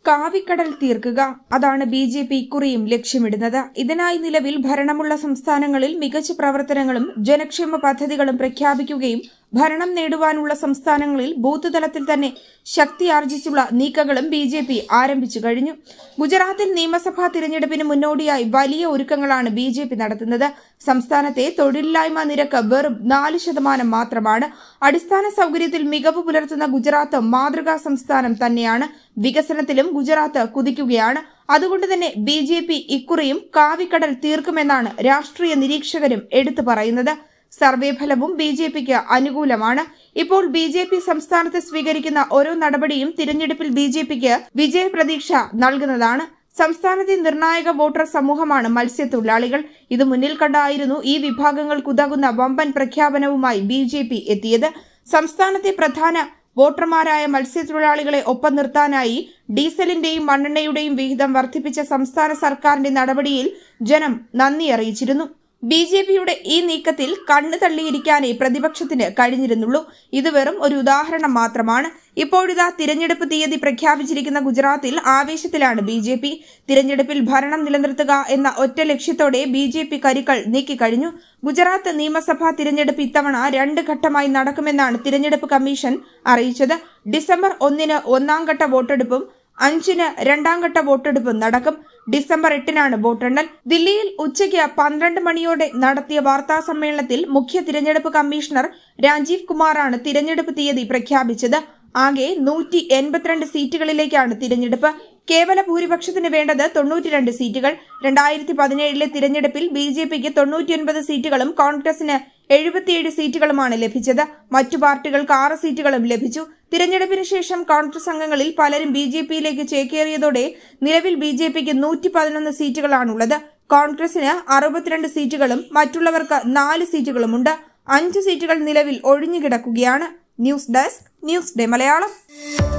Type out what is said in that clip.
കാവിക്കടൽ തീർക്കുക അതാണ് B J P ഇക്കുറിയും ലക്ഷ്യമിടുന്നത് ഇതിനായി നിലവിൽ ഭരണമുള്ള സംസ്ഥാനങ്ങളിൽ മികച്ച പ്രവർത്തനങ്ങളും ജനക്ഷേമ പദ്ധതികളും പ്രഖ്യാപിക്കുകയും ഭരണം നേടുവാനുള്ള സംസ്ഥാനങ്ങളിൽ ബൂത്ത് തലത്തിൽ തന്നെ ശക്തി ആർജിച്ചുള്ള നീക്കങ്ങളും ബി ജെ പി ആരംഭിച്ചു കഴിഞ്ഞു ഗുജറാത്തിൽ നിയമസഭാ തിരഞ്ഞെടുപ്പിന് മുന്നോടിയായി വലിയ ഒരുക്കങ്ങളാണ് ബി ജെ പി നടത്തുന്നത് സംസ്ഥാനത്തെ തൊഴിലില്ലായ്മ നിരക്ക് വെറും നാല് ശതമാനം മാത്രമാണ് അടിസ്ഥാന സൗകര്യത്തിൽ മികവ് പുലർത്തുന്ന ഗുജറാത്ത് മാതൃകാ സംസ്ഥാനം തന്നെയാണ് വികസനത്തിലും ഗുജറാത്ത് കുതിക്കുകയാണ് അതുകൊണ്ട് തന്നെ ബി ജെ പി ഇക്കുറിയും കാവിക്കടൽ തീർക്കുമെന്നാണ് രാഷ്ട്രീയ നിരീക്ഷകരും എടുത്തു പറയുന്നത് സർവേ ഫലവും ബി ജെ പിക്ക് അനുകൂലമാണ് ഇപ്പോൾ ബി ജെ പി സംസ്ഥാനത്ത് സ്വീകരിക്കുന്ന ഓരോ നടപടിയും തിരഞ്ഞെടുപ്പിൽ ബി ജെ പിക്ക് വിജയപ്രതീക്ഷ നൽകുന്നതാണ് സംസ്ഥാനത്തെ നിർണായക വോട്ടർ സമൂഹമാണ് മത്സ്യത്തൊഴിലാളികൾ ഇത് മുന്നിൽ കണ്ടായിരുന്നു ഈ വിഭാഗങ്ങൾക്കുതകുന്ന വമ്പൻ പ്രഖ്യാപനവുമായി ബി ജെ പി എത്തിയത് സംസ്ഥാനത്തെ പ്രധാന വോട്ടർമാരായ മത്സ്യത്തൊഴിലാളികളെ ഒപ്പം നിർത്താനായി ഡീസലിന്റെയും മണ്ണെണ്ണയുടെയും വിഹിതം വർദ്ധിപ്പിച്ച സംസ്ഥാന സർക്കാരിന്റെ നടപടിയിൽ ജനം നന്ദി അറിയിച്ചിരുന്നു ബി ജെ പിയുടെ ഈ നീക്കത്തിൽ കണ്ണു തള്ളിയിരിക്കാനേ പ്രതിപക്ഷത്തിന് കഴിഞ്ഞിരുന്നുള്ളൂ ഇത് വെറും ഒരു ഉദാഹരണം മാത്രമാണ് ഇപ്പോഴിതാ തിരഞ്ഞെടുപ്പ് തീയതി പ്രഖ്യാപിച്ചിരിക്കുന്ന ഗുജറാത്തിൽ ആവേശത്തിലാണ് ബി ജെ പി തിരഞ്ഞെടുപ്പിൽ ഭരണം നിലനിർത്തുക എന്ന ഒറ്റ ലക്ഷ്യത്തോടെ ബി ജെ പി കരുക്കൾ നീക്കിക്കഴിഞ്ഞു ഗുജറാത്ത് നിയമസഭാ തിരഞ്ഞെടുപ്പ് ഇത്തവണ രണ്ട് ഘട്ടമായി നടക്കുമെന്നാണ് തിരഞ്ഞെടുപ്പ് കമ്മീഷൻ അറിയിച്ചത് ഡിസംബർ ഒന്നിന് ഒന്നാം ഘട്ട വോട്ടെടുപ്പും അഞ്ചിന് രണ്ടാം ഘട്ട വോട്ടെടുപ്പ് നടക്കും ഡിസംബർ എട്ടിനാണ് വോട്ടെണ്ണൽ ദില്ലിയിൽ ഉച്ചയ്ക്ക് പന്ത്രണ്ട് മണിയോടെ നടത്തിയ വാർത്താ സമ്മേളനത്തിൽ മുഖ്യ തിരഞ്ഞെടുപ്പ് കമ്മീഷണർ രാജീവ് കുമാറാണ് തിരഞ്ഞെടുപ്പ് തീയതി പ്രഖ്യാപിച്ചത് ആകെ നൂറ്റി എൺപത്തിരണ്ട് സീറ്റുകളിലേക്കാണ് തിരഞ്ഞെടുപ്പ് കേവല ഭൂരിപക്ഷത്തിന് വേണ്ടത് തൊണ്ണൂറ്റിരണ്ട് സീറ്റുകൾ രണ്ടായിരത്തി പതിനേഴിലെ തിരഞ്ഞെടുപ്പിൽ ബി ജെ പിക്ക് തൊണ്ണൂറ്റിയൊൻപത് സീറ്റുകളും കോൺഗ്രസിന് എഴുപത്തിയേഴ് സീറ്റുകളുമാണ് ലഭിച്ചത് മറ്റു പാർട്ടികൾക്ക് ആറ് സീറ്റുകളും ലഭിച്ചു തിരഞ്ഞെടുപ്പിന് ശേഷം കോൺഗ്രസ് അംഗങ്ങളിൽ പലരും ബി ജെ പിയിലേക്ക് ചേക്കേറിയതോടെ നിലവിൽ ബി ജെ പിക്ക് നൂറ്റി പതിനൊന്ന് സീറ്റുകളാണുള്ളത് കോൺഗ്രസിന് അറുപത്തിരണ്ട് സീറ്റുകളും മറ്റുള്ളവർക്ക് നാല് സീറ്റുകളുമുണ്ട് അഞ്ച് സീറ്റുകൾ നിലവിൽ ഒഴിഞ്ഞുകിടക്കുകയാണ് news desk news day Malayalam